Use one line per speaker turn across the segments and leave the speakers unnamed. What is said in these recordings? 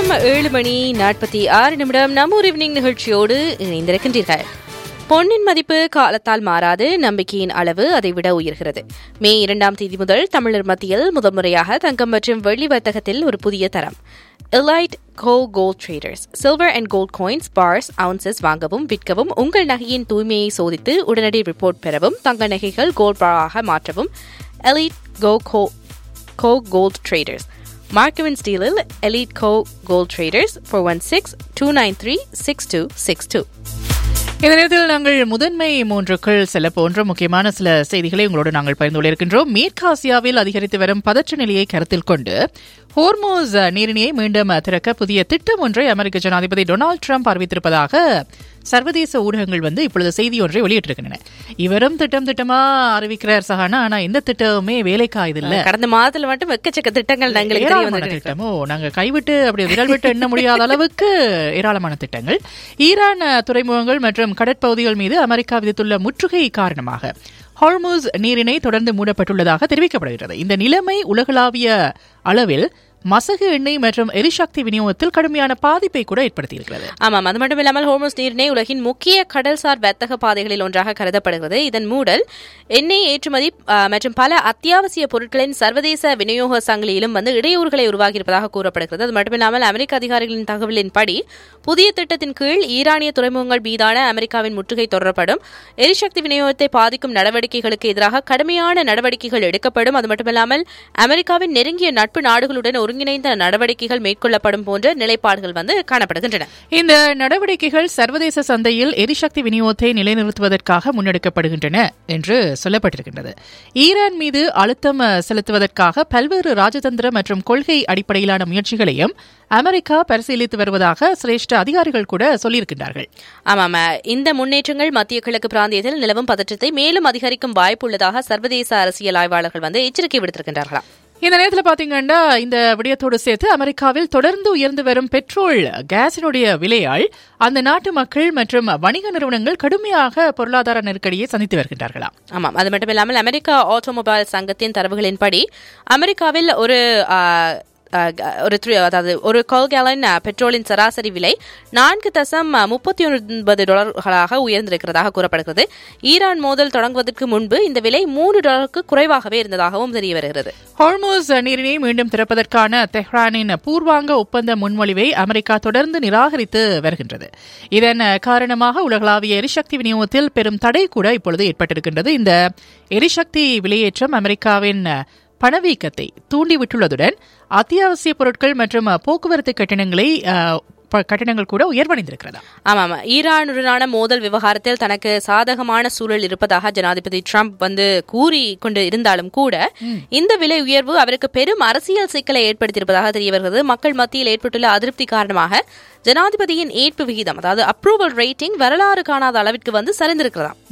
நேரம் ஏழு மணி நாற்பத்தி ஆறு நிமிடம் நம்ம ஒரு ஈவினிங் நிகழ்ச்சியோடு இணைந்திருக்கின்றீர்கள் பொன்னின் மதிப்பு காலத்தால் மாறாது நம்பிக்கையின் அளவு அதை விட உயர்கிறது மே இரண்டாம் தேதி முதல் தமிழர் மத்தியில் முதல் முறையாக தங்கம் மற்றும் வெள்ளி வர்த்தகத்தில் ஒரு புதிய தரம் elite go gold traders silver and gold coins bars ounces வாங்கவும் விற்கவும் உங்கள் நகையின் தூய்மையை சோதித்து உடனடி ரிப்போர்ட் பெறவும் தங்க நகைகள் கோல்ட் பாராக மாற்றவும் elite go go go gold traders மார்க்கவின் ஸ்டீலில் elite go gold traders four one six two nine three six two six two
இந்த நேரத்தில் நாங்கள் முதன்மை மூன்றுக்குள் செல்ல போன்ற முக்கியமான சில செய்திகளை உங்களோடு நாங்கள் பகிர்ந்து கொண்டிருக்கின்றோம் மேற்காசியாவில் அதிகரித்து வரும் பதற்ற நிலையை கருத்தில் கொண்டு ஹோர்மோஸ் நீரிணையை மீண்டும் திறக்க புதிய திட்டம் ஒன்றை அமெரிக்க ஜனாதிபதி டொனால்டு ட்ரம்ப் அறிவித்திருப்பதாக சர்வதேச ஊடகங்கள் வந்து இப்பொழுது செய்தி ஒன்றை வெளியிட்டிருக்கின்றன இவரும் திட்டம் திட்டமா அறிவிக்கிறார் சகானா ஆனா இந்த திட்டமே வேலைக்காயுது இல்ல
கடந்த மாதத்துல மட்டும் எக்கச்சக்க திட்டங்கள் எங்களுக்கு தெரிய
ஏராளமான
வந்திருக்கு
திட்டமோ நாங்க கைவிட்டு அப்படி விரல் விட்டு எண்ண முடியாத அளவுக்கு ஏராளமான திட்டங்கள் ஈரான் அஹ், துறைமுகங்கள் மற்றும் கடற்பகுதிகள் மீது அமெரிக்கா விதித்துள்ள முற்றுகை காரணமாக ஹார்மூஸ் நீரிணை தொடர்ந்து மூடப்பட்டுள்ளதாக தெரிவிக்கப்படுகிறது இந்த நிலைமை உலகளாவிய அளவில் மசகு எண்ணெய் மற்றும் எரிசக்தி விநியோகத்தில் கடுமையான பாதிப்பை கூட ஏற்படுத்தியிருக்கிறது
ஆமாம் அது மட்டும் இல்லாமல் ஹோர்மோஸ் நீரிணை உலகின் முக்கிய கடல்சார் வர்த்தக பாதைகளில் ஒன்றாக கருதப்படுகிறது இதன் மூடல் எண்ணெய் ஏற்றுமதி ஆ, மற்றும் பல அத்தியாவசிய பொருட்களின் சர்வதேச விநியோக சங்கிலியிலும் வந்து இடையூறுகளை உருவாகியிருப்பதாக கூறப்படுகிறது அது மட்டும் இல்லாமல் அமெரிக்க அதிகாரிகளின் தகவலின்படி புதிய திட்டத்தின் கீழ் ஈரானிய துறைமுகங்கள் மீதான அமெரிக்காவின் முற்றுகை தொடரப்படும் எரிசக்தி விநியோகத்தை பாதிக்கும் நடவடிக்கைகளுக்கு எதிராக கடுமையான நடவடிக்கைகள் எடுக்கப்படும் அது மட்டுமில்லாமல் அமெரிக்காவின் நெருங்கிய நட்பு நாடுகளுடன் ஒருங்கிணைந்த நடவடிக்கைகள் மேற்கொள்ளப்படும் போன்ற நிலைப்பாடுகள் வந்து காணப்படுகின்றன
இந்த நடவடிக்கைகள் சர்வதேச சந்தையில் எரிசக்தி விநியோகத்தை நிலைநிறுத்துவதற்காக முன்னெடுக்கப்படுகின்றன என்று சொல்லப்பட்டிருக்கின்றது ஈரான் மீது அழுத்தம் அஹ், செலுத்துவதற்காக பல்வேறு ராஜதந்திர மற்றும் கொள்கை அடிப்படையிலான முயற்சிகளையும் அமெரிக்கா பரிசீலித்து வருவதாக சிரேஷ்ட அதிகாரிகள் கூட சொல்லியிருக்கின்றார்கள்
ஆமாம் இந்த முன்னேற்றங்கள் மத்திய கிழக்கு பிராந்தியத்தில் நிலவும் பதற்றத்தை மேலும் அதிகரிக்கும் வாய்ப்பு உள்ளதாக சர்வதேச அரசியல் ஆய்வாளர்கள் வந்து எச்சரிக்கை விடுத்திருக்கின்றார்களாம்
இந்த நேரத்தில் பாத்தீங்கன்னா இந்த விடயத்தோடு சேர்த்து அமெரிக்காவில் தொடர்ந்து உயர்ந்து வரும் பெட்ரோல் கேஸினுடைய விலையால் அந்த நாட்டு மக்கள் மற்றும் வணிக நிறுவனங்கள் கடுமையாக பொருளாதார நெருக்கடியை சந்தித்து வருகின்றார்களாம்
ஆமாம் அது மட்டும் இல்லாமல் அமெரிக்கா ஆட்டோமொபைல் சங்கத்தின் தரவுகளின்படி அமெரிக்காவில் ஒரு ஆ, ஆ, ஒரு த்ரீ அதாவது ஒரு கோல் கேலன் ஆ, பெட்ரோலின் சராசரி விலை நான்கு தசம் முப்பத்தி ஒன்பது டாலர்களாக உயர்ந்திருக்கிறதாக கூறப்படுகிறது ஈரான் மோதல் தொடங்குவதற்கு முன்பு இந்த விலை மூன்று டாலருக்கு குறைவாகவே இருந்ததாகவும் தெரிய வருகிறது
ஹார்மோஸ் நீரினை மீண்டும் திறப்பதற்கான தெஹ்ரானின் பூர்வாங்க ஒப்பந்த முன்மொழிவை அமெரிக்கா தொடர்ந்து நிராகரித்து வருகின்றது இதன் காரணமாக உலகளாவிய எரிசக்தி விநியோகத்தில் பெரும் தடை கூட இப்பொழுது ஏற்பட்டிருக்கின்றது இந்த எரிசக்தி விலையேற்றம் அமெரிக்காவின் பணவீக்கத்தை தூண்டிவிட்டுள்ளதுடன் அத்தியாவசிய பொருட்கள் மற்றும் போக்குவரத்து கட்டணங்களை அஹ், ப- கட்டணங்கள் கூட உயர்வடைந்திருக்கிறதா
ஆமாம் ஈரானுடனான மோதல் விவகாரத்தில் தனக்கு சாதகமான சூழல் இருப்பதாக ஜனாதிபதி ட்ரம்ப் வந்து கூறி கொண்டு இருந்தாலும் கூட இந்த விலை உயர்வு அவருக்கு பெரும் அரசியல் சிக்கலை ஏற்படுத்தியிருப்பதாக தெரிய வருகிறது மக்கள் மத்தியில் ஏற்பட்டுள்ள அதிருப்தி காரணமாக ஜனாதிபதியின் ஏற்பு விகிதம் அதாவது அப்ரூவல் ரேட்டிங் வரலாறு காணாத அளவிற்கு வந்து சரிந்திருக்கிறதாம்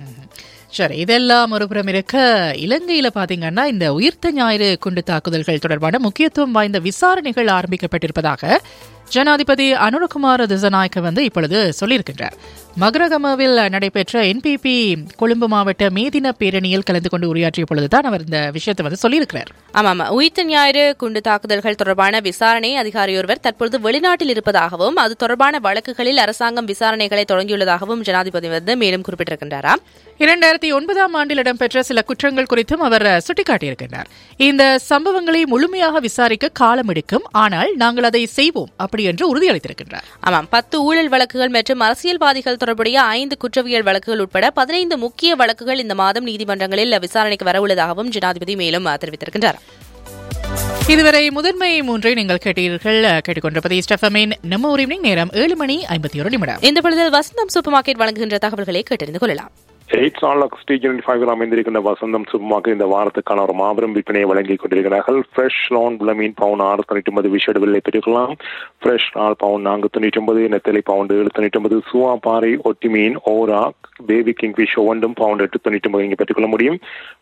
சரி இதெல்லாம் ஒருபுறம் இருக்க இலங்கையில பாத்தீங்கன்னா இந்த உயிர்த்த ஞாயிறு குண்டு தாக்குதல்கள் தொடர்பான முக்கியத்துவம் வாய்ந்த விசாரணைகள் ஆரம்பிக்கப்பட்டிருப்பதாக ஜனாதிபதி அனுரகுமார் திசநாயக்க வந்து இப்பொழுது சொல்லியிருக்கின்றார் மகரகமவில் நடைபெற்ற என்பிபி கொழும்பு மாவட்ட மேதின பேரணியில் கலந்து கொண்டு உரையாற்றிய பொழுதுதான் அவர் இந்த விஷயத்தை வந்து சொல்லியிருக்கிறார்
ஆமாம் உயிர்த்த ஞாயிறு குண்டு தாக்குதல்கள் தொடர்பான விசாரணை அதிகாரியொருவர் தற்பொழுது வெளிநாட்டில் இருப்பதாகவும் அது தொடர்பான வழக்குகளில் அரசாங்கம் விசாரணைகளை தொடங்கியுள்ளதாகவும் ஜனாதிபதி வந்து மேலும் குறிப்பிட்டிருக்கின்றாராம்
இரண்டாயிரத்தி ஒன்பதாம் ஆண்டில் இடம்பெற்ற சில குற்றங்கள் குறித்தும் அவர் சுட்டிக்காட்டியிருக்கின்றார் இந்த சம்பவங்களை முழுமையாக விசாரிக்க காலம் எடுக்கும் ஆனால் நாங்கள் அதை செய்வோம் அப்படி என்று உறுதியளித்திருக்கின்றார்
ஆமாம் பத்து ஊழல் வழக்குகள் மற்றும் அரசியல்வாதிகள் தொடர்புடைய ஐந்து குற்றவியல் வழக்குகள் உட்பட பதினைந்து முக்கிய வழக்குகள் இந்த மாதம் நீதிமன்றங்களில் விசாரணைக்கு வரவுள்ளதாகவும் ஜனாதிபதி மேலும் அஹ், தெரிவித்திருக்கின்றார்
இதுவரை முதன்மை மூன்றை நீங்கள் கேட்டீர்கள் கேட்டுக்கொண்டிருப்பது ஸ்டெஃபமின் நம்ம ஒரு evening நேரம் ஏழு மணி ஐம்பத்தி ஒரு நிமிடம்
இந்த பொழுதில் வசந்தம் சூப்பர் மார்க்கெட் வழங்குகின்ற தகவல்களை கேட்டறிந்து கொள்ளலாம்
எயிட் நாள் ஸ்டேஜ் ஃபைவ் அமைந்திருக்கின்ற வசந்தம் சுபமாக இந்த வாரத்துக்கான ஒரு மாபெரும் விற்பனையை வழங்கி கொண்டிருக்கிறார்கள் ஃப்ரெஷ் லான் விளமீன் பவுன் ஆறு தொண்ணூற்றி ஒன்பது விஷேட விலை பெற்றுக்கலாம் ஃப்ரெஷ் நாள் பவுன் நான்கு தொண்ணூற்றி ஒன்பது நெத்தலை பவுண்டு ஏழு தொண்ணூற்றி ஒன்பது சுவா பாறை ஒட்டி மீன் ஓரா பேபி கிங் ஃபிஷ் ஒவ்வொன்றும் பவுண்ட் எட்டு தொண்ணூற்றி ஒன்பது இங்கே பெற்றுக்கொள்ள முடியும்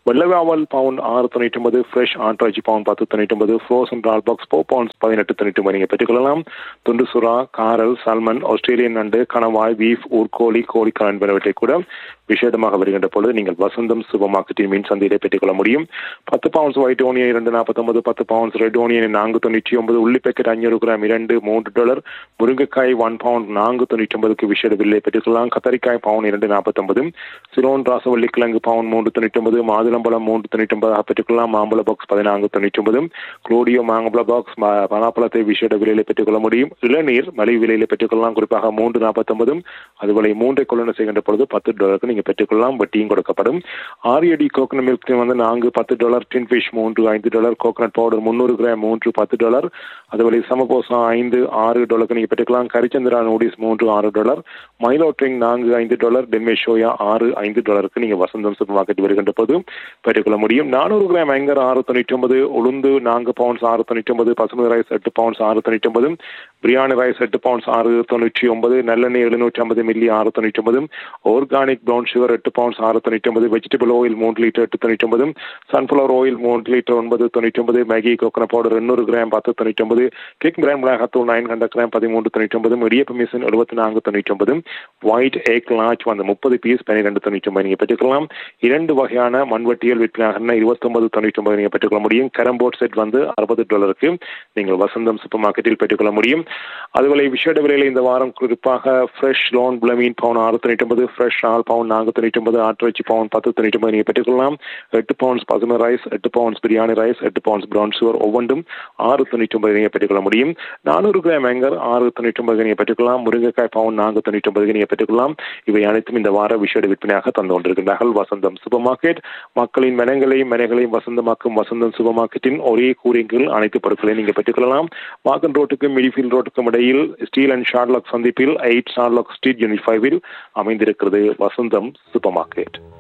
வெள்ளவாவல் பவுன் ஆறு தொண்ணூற்றி ஒன்பது ஃப்ரெஷ் ஆட்ராஜி பவுன் பத்து தொண்ணூற்றி ஒன்பது frozen dal box four pounds பதினெட்டு தொண்ணூற்றி ஒன்பது நீங்கள் பெற்றுக்கொள்ளலாம் துண்டு சுறா காரல் சல்மன் ஆஸ்திரேலியன் நண்டு கணவாய் பீஃப் ஊர்கோழி கோழிக்கால் என்பனவற்றை கூட விசேடமாக வருகின்ற பொழுது நீங்கள் வசந்தம் சூப்பர் மார்க்கெட்டின் மீன் சந்தையிலே பெற்றுக்கொள்ள முடியும் பத்து பவுன்ஸ் ஒயிட் ஓனியன் இரண்டு நாற்பத்தொன்பது பத்து பவுன்ஸ் ரெட் ஓனியன் நான்கு தொண்ணூற்றி ஒன்பது உள்ளி பேக்கெட் அஞ்சூறு கிராம் இரண்டு மூன்று டாலர் முருங்கைக்காய் ஒன் பவுண்ட் நான்கு தொண்ணூற்றி ஒன்பதுக்கு விசேட வில்லை பெற்றுக்கொள்ளலாம் கத்தரிக்காய் பவுன் இரண்டு நாற்பத்தொன்பது சிலோன் ராசவள்ளி கிழங்கு பவுன் மூன்று தொண்ணூற்றி ஒன்பது மாதுளம்பழம் மூன்று தொண்ணூற்றி ஒன்பதாக பெற்றுக்கொள்ளலாம் மாம்பழ பாக்ஸ் பதினான்கு தொண்ணூற்றி ஒன்பது குளோடியோ மாம்பழ பாக்ஸ் பலாப்பழத்தை விசேட விலையில பெற்றுக்கொள்ள முடியும் இளநீர் மலிவு விலையில பெற்றுக்கொள்ளலாம் குறிப்பாக மூன்று நாற்பத்தொன்பதும் அதுபோல மூன்றை கொள்ளன செய்கின்ற பொழுது பத்து டாலருக்கு நீங்க பெற்றுக்கொள்ளலாம் வட்டியும் கொடுக்கப்படும் ஆரியடி கோகனட் மில்க் வந்து நான்கு பத்து டாலர் டின் ஃபிஷ் மூன்று ஐந்து டாலர் கோகனட் பவுடர் முந்நூறு கிராம் மூன்று பத்து டாலர் அதுபோல சமபோசா ஐந்து ஆறு டாலருக்கு நீங்க பெற்றுக்கலாம் கரிச்சந்திரா நூடிஸ் மூன்று ஆறு டாலர் மைலோ ட்ரிங் நான்கு ஐந்து டாலர் டென்மே ஷோயா ஆறு ஐந்து டாலருக்கு நீங்க வசந்தம் சூப்பர் மார்க்கெட் வருகின்ற போது பெற்றுக்கொள்ள முடியும் நானூறு கிராம் ஐங்கர் ஆறு தொண்ணூற்றி ஒன்பது உளுந்து நான்கு பவுன்ஸ் ஆறு தொண்ணூற்றி ஒன்பது பசுமை ரைஸ் எட்டு பவுன்ஸ் ஆறு தொண்ணூற்றி ஒன்பது பிரியாணி ரைஸ் எட்டு பவுன்ஸ் ஆறு தொண்ணூற்றி ஒன்பது நல்லெண்ணெய் எழுநூற்றி ஐம்பது மில்லி ஆறு தொண்ணூற்றி ஒன்பது ஆர்கானிக் ப்ரௌன் சுகர் எட்டு பவுன்ஸ் ஆறு தொண்ணூற்றி ஒன்பது வெஜிடபிள் ஆயில் மூன்று லிட்டர் எட்டு தொண்ணூற்றி ஒன்பது சன்ஃப்ளவர் ஆயில் மூன்று லிட்டர் ஒன்பது தொண்ணூற்றி ஒன்பது மேகி கோகனட் பவுடர் எண்ணூறு கிராம் பத்து தொண்ணூற்றி ஒன்பது கிக் பிராண்ட் மிளகாத்தூள் நைன் ஹண்ட்ரட் கிராம் பதிமூன்று தொண்ணூற்றி ஒன்பது இடியப்ப மிஷின் எழுபத்தி நான்கு தொண்ணூற்றி ஒன்பது ஒயிட் ஏக் லாச் வந்து முப்பது பீஸ் பன்னிரெண்டு தொண்ணூற்றி ஒன்பது நீங்கள் பெற்றுக்கலாம் இரண்டு வகையான மண்வட்டியல் விற்பனையாக இருபத்தொன்பது தொண்ணூற்றி ஒன்பது நீங்கள் பெற்றுக்கொள்ள முடியும் கேரம்போர்ட் செட் வந்து அறுபது டாலருக்கு நீங்கள் வசந்தம் சூப்பர் மார்க்கெட்டில் பெற்றுக்கொள்ள முடியும் அதுபோல விஷேட விலையில் இந்த வாரம் குறிப்பாக ஃப்ரெஷ் லோன் புலமீன் பவுன் ஆறு தொண்ணூற்றி ஒன்பது ஃப்ரெஷ் ஆல் பவுன் நான்கு தொண்ணூற்றி ஒன்பது ஆட்டுவச்சி பவுன் பத்து தொண்ணூற்றி ஒன்பது நீங்கள் பெற்றுக்கொள்ளலாம் எட்டு பவுன்ஸ் பசுமை ரைஸ் எட்டு பவுன்ஸ் பிரியாணி ரைஸ் எட்டு பவுன்ஸ் ப்ரௌன் சுகர் ஒவ்வொன்றும் ஆறு தொண்ணூற்றி ஒன்பது நீங்கள் பெற்றுக்கொள்ள முடியும் நானூறு கிராம் ஏங்கர் ஆறு தொண்ணூற்றி ஒன்பது நீங்கள் பெற்றுக்கொள்ளலாம் முருங்கைக்காய் பவுன் நான்கு தொண்ணூற்றி ஒன்பது நீங்கள் பெற்றுக்கொள்ளலாம் இவை அனைத்தும் இந்த வார விஷேட விற்பனையாக தந்து கொண்டிருக்கின்றார்கள் வசந்தம் சூப்பர் மார்க்கெட் மக்களின் மனங்களையும் மனைகளையும் வசந்தமாக்கும் வசந்தம் சூப்பர் மார்க்கெட்டின் ஒரே கூறியங்கள் அனைத்து பொருட்களையும் நீங்கள் பெற்றுக்கொள்ளலாம் வாகன் ரோட்டுக்கும் மிடிஃபீல்ட் ரோட்டுக்கும் இடையில் ஸ்டீல் அண்ட் ஷார்லாக் சந்திப்பில் எயிட் ஷார்லாக் ஸ்ட்ரீட் யூனிட் ஃபைவில் அமைந்திருக்கிறது வசந்தம் சூப்பர் மார்க்கெட்